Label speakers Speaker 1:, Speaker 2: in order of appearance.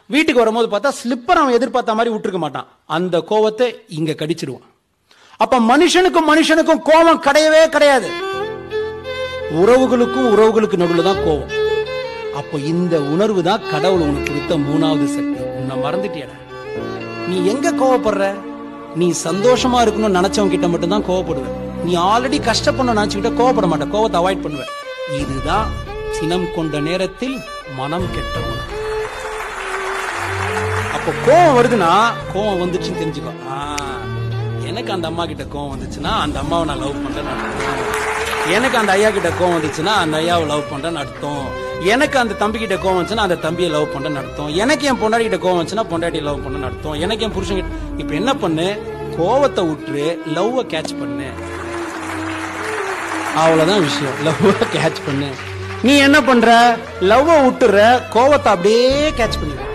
Speaker 1: வீட்டுக்கு வரும்போது பார்த்தா ஸ்லிப்பர் அவன் எதிர்பார்த்த மாதிரி விட்டுருக்க மாட்டான் அந்த கோவத்தை இங்க கடிச்சிடுவான் அப்ப மனுஷனுக்கும் மனுஷனுக்கும் கோபம் கிடையவே கிடையாது உறவுகளுக்கும் உறவுகளுக்கு நடுவில் தான் கோபம் அப்போ இந்த உணர்வு தான் கடவுள் உனக்கு கொடுத்த மூணாவது சக்தி உன்னை மறந்துட்டியடா நீ எங்க கோவப்படுற நீ சந்தோஷமா இருக்கணும்னு நினைச்சவங்க கிட்ட மட்டும் தான் கோவப்படுவ நீ ஆல்ரெடி கஷ்டப்படணும் நினைச்சுக்கிட்ட கோவப்பட மாட்ட கோவத்தை அவாய்ட் பண்ணுவ இதுதான் சினம் கொண்ட நேரத்தில் மனம் கெட்டவன் அப்போ கோவம் வருதுன்னா கோவம் வந்துச்சுன்னு தெரிஞ்சுக்கோ ஆ, எனக்கு அந்த அம்மா கிட்ட கோவம் வந்துச்சுன்னா அந்த அம்மாவை நான் லவ் பண்றேன்னு அர்த்தம் எனக்கு அந்த ஐயா கிட்ட கோவம் வந்துச்சுன்னா அந்த ஐயாவை லவ் பண்றேன்னு அர்த்தம் எனக்கு அந்த தம்பி கிட்ட கோவம் வந்துச்சுன்னா அந்த தம்பியை லவ் பண்றேன்னு அர்த்தம் எனக்கு என் பொண்டாட்டி கிட்ட கோவம் வந்துச்சுன்னா பொண்டாட்டி லவ் பண்றேன்னு அர்த்தம் எனக்கு என் புருஷன் கிட்ட இப்ப என்ன பண்ணு கோவத்தை விட்டுரு லவ்வை கேட்ச் பண்ணு அவ்வளவுதான் விஷயம் லவ்வை கேட்ச் பண்ணு நீ என்ன பண்ற லவ்வை விட்டுற கோவத்தை அப்படியே கேட்ச் பண்ணிடுற